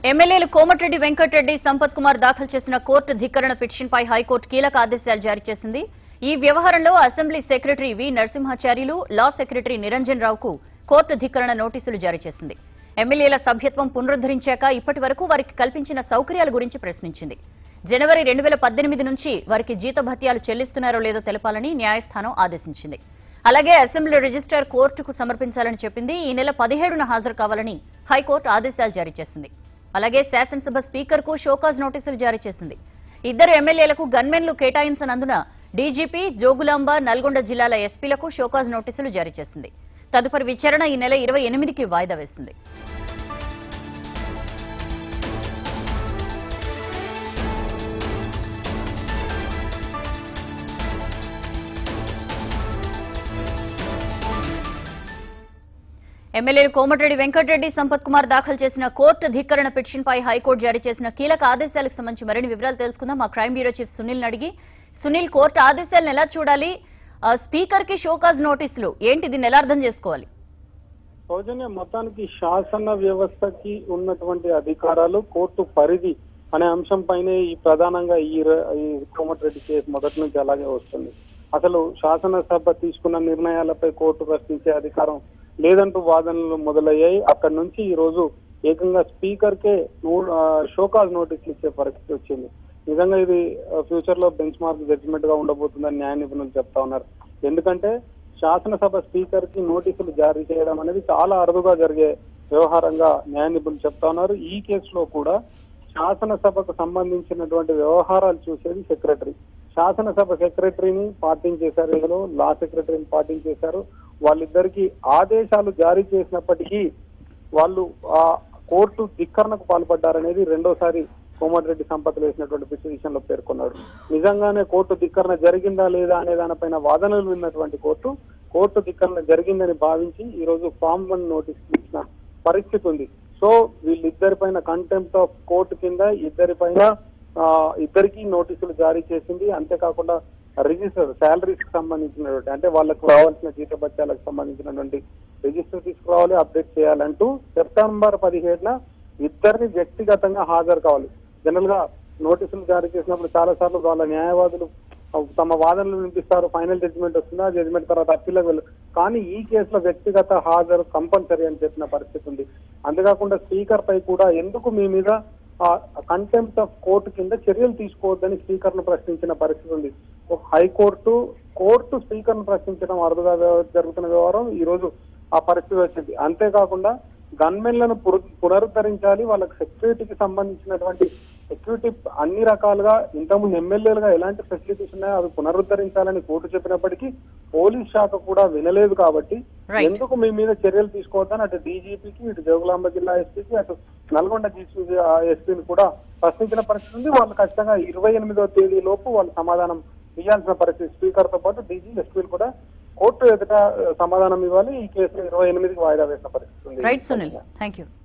ఎమ్మెల్యేలు కోమటిరెడ్డి వెంకటరెడ్డి సంపత్ కుమార్ దాఖలు చేసిన కోర్టు ధిక్కరణ పిటిషన్పై హైకోర్టు కీలక ఆదేశాలు జారీ చేసింది ఈ వ్యవహారంలో assembly secretary V Narasimhacharyulu law secretary Niranjan రావుకు కోర్టు ధిక్కరణ నోటీసులు జారీ చేసింది ఎమ్మెల్యేల సభ్యత్వం పునరుద్దరించాక ఇప్పటి వరకు వారికి కల్పించిన సౌకర్యాల గురించి ప్రశ్నించింది జనవరి రెండు వేల పద్దెనిమిది నుంచి వారికి జీతభత్యాలు చెల్లిస్తున్నారో లేదో తెలపాలని న్యాయస్థానం ఆదేశించింది అలాగే అసెంబ్లీ రిజిస్టర్ కోర్టుకు సమర్పించాలని చెప్పింది ఈ నెల పదిహేడున హాజరు కావాలని హైకోర్టు ఆదేశాలు జారీ చేసింది అలాగే శాసనసభ స్పీకర్ కు షోకాజ్ నోటీసులు జారీ చేసింది ఇద్దరు ఎమ్మెల్యేలకు గన్మెన్లు కేటాయించనందున డీజీపీ జోగులాంబ నల్గొండ జిల్లాల ఎస్పీలకు షోకాజ్ నోటీసులు జారీ చేసింది తదుపరి విచారణ ఈ నెల ఇరవై ఎనిమిదికి వాయిదా వేసింది ఎమ్మెల్యేలు కోమటిరెడ్డి వెంకటరెడ్డి సంపత్ కుమార్ దాఖలు చేసిన కోర్టు ధిక్కరణ పిటిషన్ పై హైకోర్టు జారీ చేసిన కీలక ఆదేశాలకు సంబంధించి మరిన్ని వివరాలు తెలుసుకుందాం మా క్రైమ్ బ్యూరో చీఫ్ సునీల్ అడిగి సునీల్ కోర్టు ఆదేశాలను ఎలా చూడాలి ఆ, స్పీకర్ కి షోకాజ్ నోటీసులు ఏంటి దీన్ని ఎలా అర్థం చేసుకోవాలి సౌజన్య మొత్తానికి శాసన వ్యవస్థకి ఉన్నటువంటి అధికారాలు కోర్టు పరిధి అనే అంశం పైనే ఈ ప్రధానంగా ఈ ర- ఈ కోమటిరెడ్డి కేసు మొదటి నుంచి అలాగే వస్తుంది అసలు శాసనసభ తీసుకున్న నిర్ణయాలపై కోర్టు ప్రశ్నించే అధికారం లేదంటూ వాదనలు మొదలయ్యాయి అక్కడి నుంచి ఈ రోజు ఏకంగా స్పీకర్ కే నో- ఆ, షోకాజ్ నోటీసులు ఇచ్చే పరిస్థితి వచ్చింది నిజంగా ఇది ఫ్యూచర్ లో బెంచ్ మార్క్ జడ్జిమెంట్ గా ఉండబోతుందని న్యాయ నిపుణులు చెప్తా ఉన్నారు ఎందుకంటే శాసనసభ స్పీకర్ కి నోటీసులు జారీ చేయడం అనేది చాలా అరుదుగా జరిగే వ్యవహారంగా న్యాయ నిపుణులు చెప్తా ఉన్నారు ఈ కేసులో కూడా శాసనసభకు సంబంధించినటువంటి వ్యవహారాలు చూసేది సెక్రటరీ శాసనసభ సెక్రటరీని పాటించేశారు ఇందులో లా సెక్రటరీని పాటించేశారు వాళ్ళిద్దరికి ఆదేశాలు జారీ చేసినప్పటికీ వాళ్ళు ఆ కోర్టు ధిక్కరణకు పాల్పడ్డారనేది రెండోసారి కోమటిరెడ్డి సంపత్ వేసినటువంటి పిటిషన్ లో పేర్కొన్నాడు నిజంగానే కోర్టు ధిక్కరణ జరిగిందా లేదా అనే దానిపైన వాదనలు విన్నటువంటి కోర్టు కోర్టు ధిక్కరణ జరిగిందని భావించి ఈ రోజు ఫామ్ వన్ నోటీస్ ఇచ్చిన పరిస్థితి ఉంది సో వీళ్ళిద్దరి పైన కంటెంప్ట్ ఆఫ్ కోర్టు కింద ఇద్దరి పైన ఆ, ఇద్దరికి నోటీసులు జారీ చేసింది అంతేకాకుండా రిజిస్టర్ శాలరీస్ కి సంబంధించినటువంటి అంటే వాళ్ళకు రావాల్సిన జీతభత్యాలకు సంబంధించినటువంటి రిజిస్టర్ తీసుకురావాలి అప్డేట్ చేయాలంటూ సెప్టెంబర్ పదిహేడున ఇద్దరిని వ్యక్తిగతంగా హాజరు కావాలి జనరల్ గా నోటీసులు జారీ చేసినప్పుడు చాలా సార్లు వాళ్ళ న్యాయవాదులు తమ వాదనలు వినిపిస్తారు ఫైనల్ జడ్జిమెంట్ వస్తుందా జడ్జిమెంట్ తర్వాత అప్పీలకు వెళ్ళు కానీ ఈ కేసులో వ్యక్తిగత హాజరు కంపల్సరీ అని చెప్పిన పరిస్థితి ఉంది అంతేకాకుండా స్పీకర్ పై కూడా ఎందుకు మీ మీద కంటెంప్ట్ ఆఫ్ కోర్టు కింద చర్యలు తీసుకోవద్దని స్పీకర్ ను ప్రశ్నించిన పరిస్థితి ఉంది ఒక హైకోర్టు కోర్టు స్పీకర్ ను ప్రశ్నించడం అరుదుగా వ్యవ- జరుగుతున్న వ్యవహారం ఈ రోజు ఆ పరిస్థితి వచ్చింది అంతేకాకుండా గన్మెన్లను పురు- పునరుద్ధరించాలి వాళ్ళకి సెక్యూరిటీకి సంబంధించినటువంటి సెక్యూరిటీ అన్ని రకాలుగా ఇంతకుముందు ఎమ్మెల్యేలుగా ఎలాంటి ఫెసిలిటీస్ ఉన్నాయో అవి పునరుద్ధరించాలని కోర్టు చెప్పినప్పటికీ పోలీస్ శాఖ కూడా వినలేదు కాబట్టి Right. ఎందుకు మీ మీద చర్యలు తీసుకోవద్దని అటు డీజీపీకి ఇటు జోగులాంబ జిల్లా ఎస్పీకి అటు నల్గొండ జీసీ ఎస్పీని కూడా ప్రశ్నించిన పరిస్థితి ఉంది వాళ్ళు ఖచ్చితంగా ఇరవై ఎనిమిదో తేదీ లోపు వాళ్ళు సమాధానం ఇవ్వాల్సిన పరిస్థితి స్పీకర్ తో పాటు డీజీ ఎస్పీలు కూడా కోర్టు ఎదుట ఆ, సమాధానం ఇవ్వాలి ఈ కేసులో ఇరవై ఎనిమిదికి వాయిదా వేసిన పరిస్థితి ఉంది రైట్ సునీల్ థ్యాంక్ యూ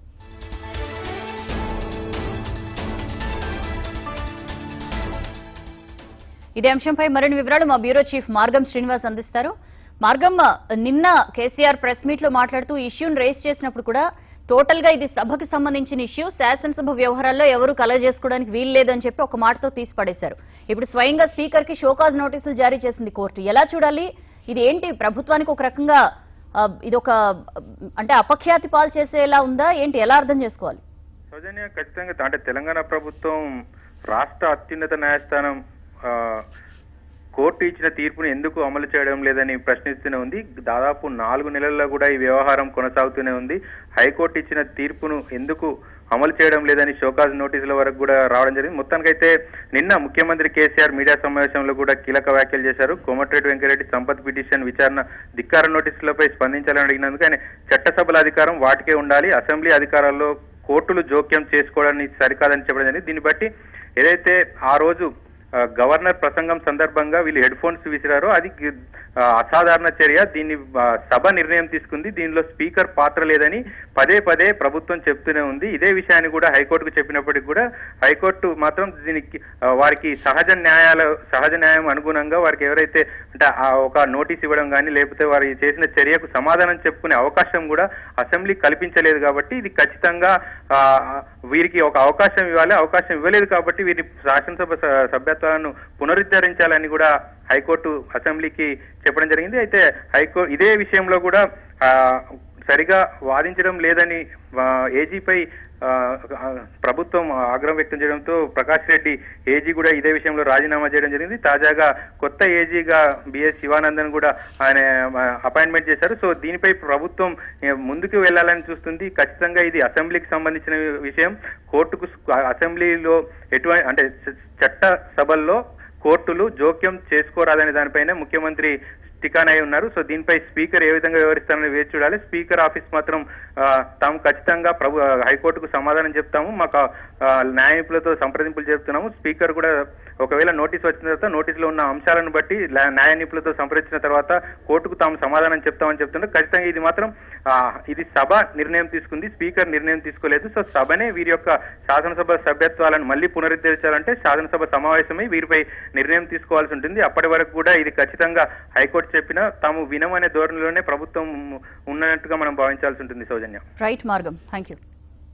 ఇదే అంశంపై మరిన్ని వివరాలు మా బ్యూరో చీఫ్ మార్గం శ్రీనివాస్ అందిస్తారు మార్గం నిన్న కేసీఆర్ ప్రెస్ మీట్ లో మాట్లాడుతూ ఇష్యూను రేస్ చేసినప్పుడు కూడా టోటల్ గా ఇది సభకు సంబంధించిన ఇష్యూ శాసనసభ వ్యవహారాల్లో ఎవరు కలగజేసుకోవడానికి వీలు లేదని చెప్పి ఒక మాటతో తీసి పడేశారు ఇప్పుడు స్వయంగా స్పీకర్ కి షోకాజ్ నోటీసులు జారీ చేసింది కోర్టు ఎలా చూడాలి ఇది ఏంటి ప్రభుత్వానికి ఒక రకంగా ఆ, ఇది ఒక అంటే అపఖ్యాతి పాలు చేసేలా ఉందా ఏంటి ఎలా అర్థం చేసుకోవాలి సౌజన్య ఖచ్చితంగా అంటే తెలంగాణ ప్రభుత్వం రాష్ట్ర అత్యున్నత న్యాయస్థానం ఆ, కోర్టు ఇచ్చిన తీర్పును ఎందుకు అమలు చేయడం లేదని ప్రశ్నిస్తూనే ఉంది దాదాపు నాలుగు నెలల్లో కూడా ఈ వ్యవహారం కొనసాగుతూనే ఉంది హైకోర్టు ఇచ్చిన తీర్పును ఎందుకు అమలు చేయడం లేదని షోకాజ్ నోటీసుల వరకు కూడా రావడం జరిగింది మొత్తానికైతే నిన్న ముఖ్యమంత్రి కేసీఆర్ మీడియా సమావేశంలో కూడా కీలక వ్యాఖ్యలు చేశారు కోమటిరెడ్డి వెంకరెడ్డి సంపత్ పిటిషన్ విచారణ ధిక్కార నోటీసులపై స్పందించాలని అడిగినందుకు ఆయన చట్టసభల అధికారం వాటికే ఉండాలి అసెంబ్లీ అధికారాల్లో కోర్టులు జోక్యం చేసుకోవడానికి సరికాదని చెప్పడం జరిగింది దీన్ని బట్టి ఏదైతే ఆ రోజు ఆ, గవర్నర్ ప్రసంగం సందర్భంగా వీళ్ళు హెడ్ ఫోన్స్ విసిరారో అది గి- ఆ, అసాధారణ చర్య దీన్ని ఆ, సభ నిర్ణయం తీసుకుంది దీనిలో స్పీకర్ పాత్ర లేదని పదే పదే ప్రభుత్వం చెప్తూనే ఉంది ఇదే విషయాన్ని కూడా హైకోర్టుకు చెప్పినప్పటికీ కూడా హైకోర్టు మాత్రం దీనికి ఆ, వారికి సహజ న్యాయాల సహజ న్యాయం అనుగుణంగా వారికి ఎవరైతే అంటే ఆ ఒక నోటీస్ ఇవ్వడం కానీ లేకపోతే వారు చేసిన చర్యకు సమాధానం చెప్పుకునే అవకాశం కూడా అసెంబ్లీ కల్పించలేదు కాబట్టి ఇది ఖచ్చితంగా ఆ, వీరికి ఒక అవకాశం ఇవ్వాలి అవకాశం ఇవ్వలేదు కాబట్టి వీరి శాసనసభ స- సభ్యత్వాలను పునరుద్ధరించాలని కూడా హైకోర్టు అసెంబ్లీకి చెప్పడం జరిగింది అయితే హైకోర్టు ఇదే విషయంలో కూడా ఆ, సరిగా వాదించడం లేదని ఆ, ఏజీపై ఆ, ఆ, ప్రభుత్వం ఆగ్రహం వ్యక్తం చేయడంతో ప్రకాష్ రెడ్డి ఏజీ కూడా ఇదే విషయంలో రాజీనామా చేయడం జరిగింది తాజాగా కొత్త ఏజీగా బిఎస్ శివానందన్ కూడా ఆయన అపాయింట్మెంట్ చేశారు సో దీనిపై ప్రభుత్వం ఏ, ముందుకు వెళ్లాలని చూస్తుంది ఖచ్చితంగా ఇది అసెంబ్లీకి సంబంధించిన విషయం కోర్టుకు అసెంబ్లీలో ఎటువంటి అంటే చ- చట్ట సభల్లో కోర్టులు జోక్యం చేసుకోరాదనే దానిపైన ముఖ్యమంత్రి టికాన్ అయి ఉన్నారు సో దీనిపై స్పీకర్ ఏ విధంగా వివరిస్తారని వేచి చూడాలి స్పీకర్ ఆఫీస్ మాత్రం ఆ, తాము ఖచ్చితంగా ప్రభు హైకోర్టుకు సమాధానం చెప్తాము మాకు ఆ, న్యాయ నిపుణులతో సంప్రదింపులు చెప్తున్నాము స్పీకర్ కూడా ఒకవేళ నోటీస్ వచ్చిన తర్వాత నోటీసులో ఉన్న అంశాలను బట్టి లా- న్యాయ నిపుణులతో సంప్రదించిన తర్వాత కోర్టుకు తాము సమాధానం చెప్తామని చెప్తున్నారు ఖచ్చితంగా ఇది మాత్రం ఆ, ఇది సభ నిర్ణయం తీసుకుంది స్పీకర్ నిర్ణయం తీసుకోలేదు సో సభనే వీరి యొక్క శాసనసభ సభ్యత్వాలను మళ్ళీ పునరుద్ధరించాలంటే శాసనసభ సమావేశమై వీరిపై నిర్ణయం తీసుకోవాల్సి ఉంటుంది అప్పటి వరకు కూడా ఇది ఖచ్చితంగా హైకోర్టు చెప్పినా తాము వినమనే ధోరణిలోనే ప్రభుత్వం ఉన్నట్టుగా మనం భావించాల్సి ఉంటుంది సౌజన్య రైట్ మార్గం థ్యాంక్ యూ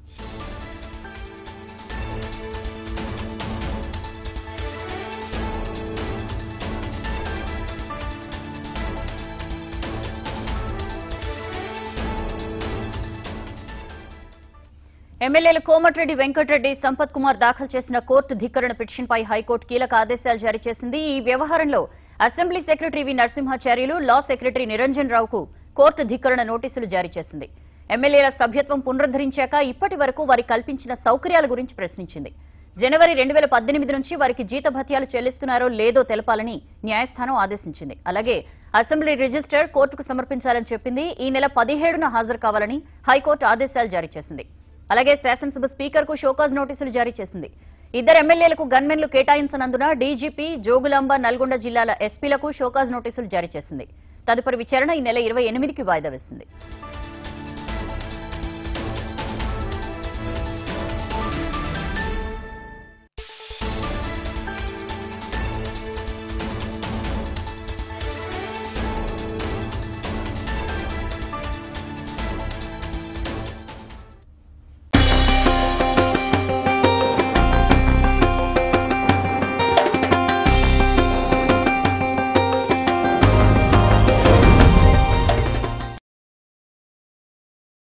ఎమ్మెల్యేలు కోమటిరెడ్డి వెంకటరెడ్డి సంపత్ కుమార్ దాఖలు చేసిన కోర్టు ధిక్కరణ పిటిషన్పై హైకోర్టు కీలక ఆదేశాలు జారీ చేసింది ఈ వ్యవహారంలో assembly secretary V Narasimhacharyulu law secretary Niranjan రావుకు కోర్టు ధిక్కరణ నోటీసులు జారీ చేసింది ఎమ్మెల్యేల సభ్యత్వం పునరుద్ధరించాక ఇప్పటి వరకు వారి కల్పించిన సౌకర్యాల గురించి ప్రశ్నించింది జనవరి రెండు వేల పద్దెనిమిది నుంచి వారికి జీతభత్యాలు చెల్లిస్తున్నారో లేదో తెలపాలని న్యాయస్థానం ఆదేశించింది అలాగే అసెంబ్లీ రిజిస్టర్ కోర్టుకు సమర్పించాలని చెప్పింది ఈ నెల పదిహేడున హాజరు కావాలని హైకోర్టు ఆదేశాలు జారీ చేసింది అలాగే శాసనసభ స్పీకర్ కు షోకాజ్ నోటీసులు జారీ చేసింది ఇద్దరు ఎమ్మెల్యేలకు గన్మెన్లు కేటాయించనందున డీజీపీ జోగులాంబ నల్గొండ జిల్లాల ఎస్పీలకు షోకాజ్ నోటీసులు జారీ చేసింది తదుపరి విచారణ ఈ నెల ఇరవై ఎనిమిదికి వాయిదా వేసింది